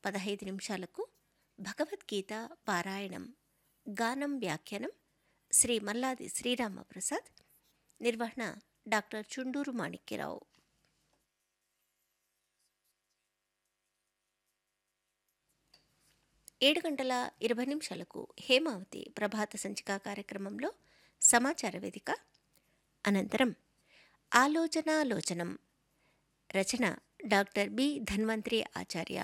పదహైదు నిమిషాలకు భగవద్గీత పారాయణం గానం వ్యాఖ్యానం శ్రీ మల్లాది శ్రీరామప్రసాద్ నిర్వహణ డాక్టర్ చుండూరు మాణిక్యరావు ఏడు గంటల ఇరవై నిమిషాలకు హేమావతి ప్రభాత సంచిక కార్యక్రమంలో సమాచార వేదిక అనంతరం ఆలోచనాలోచనం రచన డాక్టర్ బి ధన్వంతరి ఆచార్య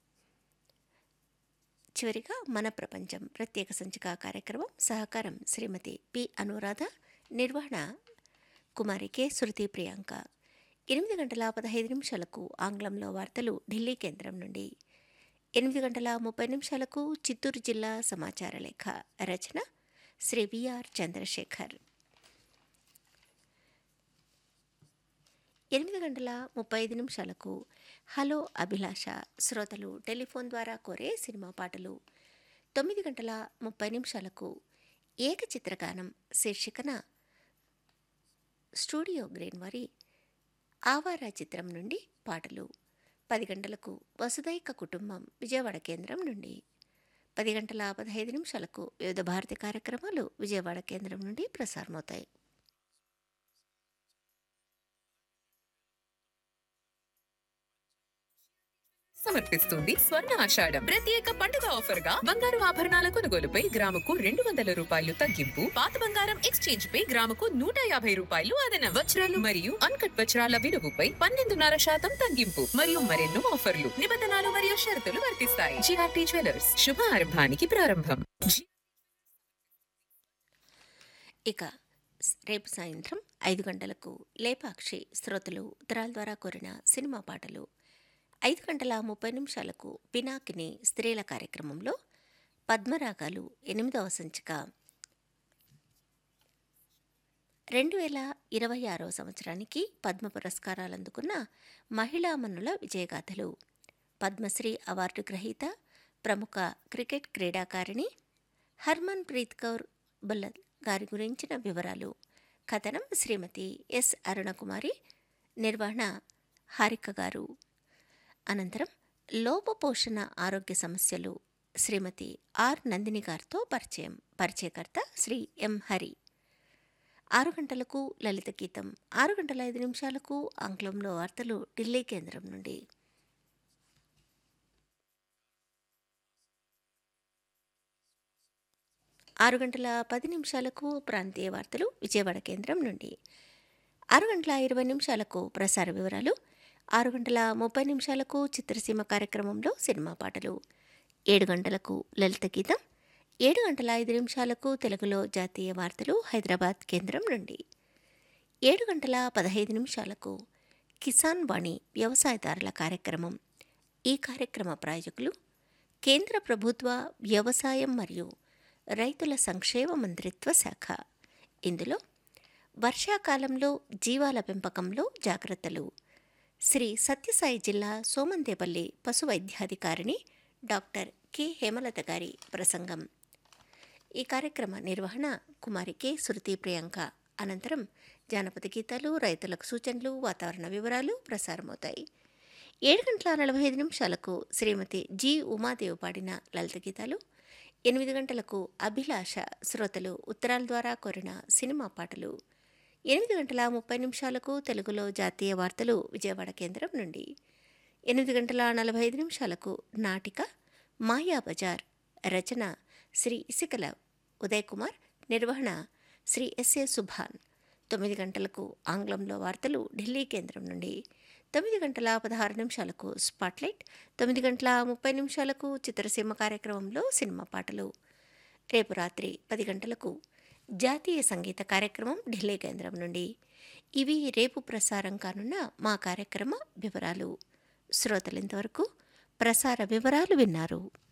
చివరిగా మన ప్రపంచం ప్రత్యేక సంచిక కార్యక్రమం సహకారం శ్రీమతి పి అనురాధ నిర్వహణ కుమారి కె శృతి ప్రియాంక ఎనిమిది గంటల పదహైదు నిమిషాలకు ఆంగ్లంలో వార్తలు ఢిల్లీ కేంద్రం నుండి ఎనిమిది గంటల ముప్పై నిమిషాలకు చిత్తూరు జిల్లా సమాచార లేఖ రచన శ్రీ విఆర్ చంద్రశేఖర్ ఎనిమిది గంటల ముప్పై ఐదు నిమిషాలకు హలో అభిలాష శ్రోతలు టెలిఫోన్ ద్వారా కోరే సినిమా పాటలు తొమ్మిది గంటల ముప్పై నిమిషాలకు ఏకచిత్రగానం శీర్షికన స్టూడియో గ్రీన్ వారి ఆవారా చిత్రం నుండి పాటలు పది గంటలకు వసుదైక కుటుంబం విజయవాడ కేంద్రం నుండి పది గంటల పదహైదు నిమిషాలకు వివిధ భారతి కార్యక్రమాలు విజయవాడ కేంద్రం నుండి ప్రసారమవుతాయి సమర్పిస్తుంది స్వర్ణ ఆషాఢం ప్రత్యేక పండుగ ఆఫర్ గా బంగారు ఆభరణాల కొనుగోలుపై గ్రాముకు రెండు వందల రూపాయలు తగ్గింపు పాత బంగారం ఎక్స్చేంజ్ పై గ్రాముకు నూట యాభై రూపాయలు అదన వజ్రాలు మరియు అన్కట్ వజ్రాల విలువపై పన్నెండున్నర శాతం తగ్గింపు మరియు మరెన్నో ఆఫర్లు నిబంధనలు మరియు షరతులు వర్తిస్తాయి జిఆర్టీ జ్యువెలర్స్ శుభ ఆరంభానికి ప్రారంభం ఇక స్- రేపు సాయంత్రం ఐదు గంటలకు లేపాక్షి శ్రోతలు ఉత్తరాల ద్వారా కోరిన సినిమా పాటలు ఐదు గంటల ముప్పై నిమిషాలకు పినాకిని స్త్రీల కార్యక్రమంలో పద్మరాగాలు ఎనిమిదవ సంచిక రెండు వేల ఇరవై ఆరో సంవత్సరానికి పద్మ పురస్కారాలు అందుకున్న మహిళామణుల విజయగాథలు పద్మశ్రీ అవార్డు గ్రహీత ప్రముఖ క్రికెట్ క్రీడాకారిణి హర్మన్ ప్రీత్ కౌర్ బుల్లర్ గారి గురించిన వివరాలు కథనం శ్రీమతి ఎస్ అరుణకుమారి నిర్వహణ హారిక గారు అనంతరం లోపపోషణ ఆరోగ్య సమస్యలు శ్రీమతి ఆర్ నందిని గారితో పరిచయం పరిచయకర్త శ్రీ ఎం హరి ఆరు గంటలకు లలిత గీతం ఆరు గంటల ఐదు నిమిషాలకు ఆంగ్లంలో వార్తలు ఢిల్లీ కేంద్రం నుండి ఆరు గంటల పది నిమిషాలకు ప్రాంతీయ వార్తలు విజయవాడ కేంద్రం నుండి ఆరు గంటల ఇరవై నిమిషాలకు ప్రసార వివరాలు ఆరు గంటల ముప్పై నిమిషాలకు చిత్రసీమ కార్యక్రమంలో సినిమా పాటలు ఏడు గంటలకు లలిత గీతం ఏడు గంటల ఐదు నిమిషాలకు తెలుగులో జాతీయ వార్తలు హైదరాబాద్ కేంద్రం నుండి ఏడు గంటల పదహైదు నిమిషాలకు కిసాన్ వాణి వ్యవసాయదారుల కార్యక్రమం ఈ కార్యక్రమ ప్రాయోజకులు కేంద్ర ప్రభుత్వ వ్యవసాయం మరియు రైతుల సంక్షేమ మంత్రిత్వ శాఖ ఇందులో వర్షాకాలంలో జీవాల పెంపకంలో జాగ్రత్తలు శ్రీ సత్యసాయి జిల్లా సోమందేపల్లి పశు వైద్యాధికారిణి డాక్టర్ కె హేమలత గారి ప్రసంగం ఈ కార్యక్రమ నిర్వహణ కుమారి కె శృతి ప్రియాంక అనంతరం జానపద గీతాలు రైతులకు సూచనలు వాతావరణ వివరాలు ప్రసారమవుతాయి ఏడు గంటల నలభై ఐదు నిమిషాలకు శ్రీమతి జి ఉమాదేవి పాడిన లలిత గీతాలు ఎనిమిది గంటలకు అభిలాష శ్రోతలు ఉత్తరాల ద్వారా కోరిన సినిమా పాటలు ఎనిమిది గంటల ముప్పై నిమిషాలకు తెలుగులో జాతీయ వార్తలు విజయవాడ కేంద్రం నుండి ఎనిమిది గంటల నలభై ఐదు నిమిషాలకు నాటిక మాయా బజార్ రచన శ్రీ ఇసికల ఉదయ్ కుమార్ నిర్వహణ శ్రీ ఎస్ఏ సుభాన్ తొమ్మిది గంటలకు ఆంగ్లంలో వార్తలు ఢిల్లీ కేంద్రం నుండి తొమ్మిది గంటల పదహారు నిమిషాలకు స్పాట్లైట్ తొమ్మిది గంటల ముప్పై నిమిషాలకు చిత్రసీమ కార్యక్రమంలో సినిమా పాటలు రేపు రాత్రి పది గంటలకు జాతీయ సంగీత కార్యక్రమం ఢిల్లీ కేంద్రం నుండి ఇవి రేపు ప్రసారం కానున్న మా కార్యక్రమ వివరాలు శ్రోతలు ఇంతవరకు ప్రసార వివరాలు విన్నారు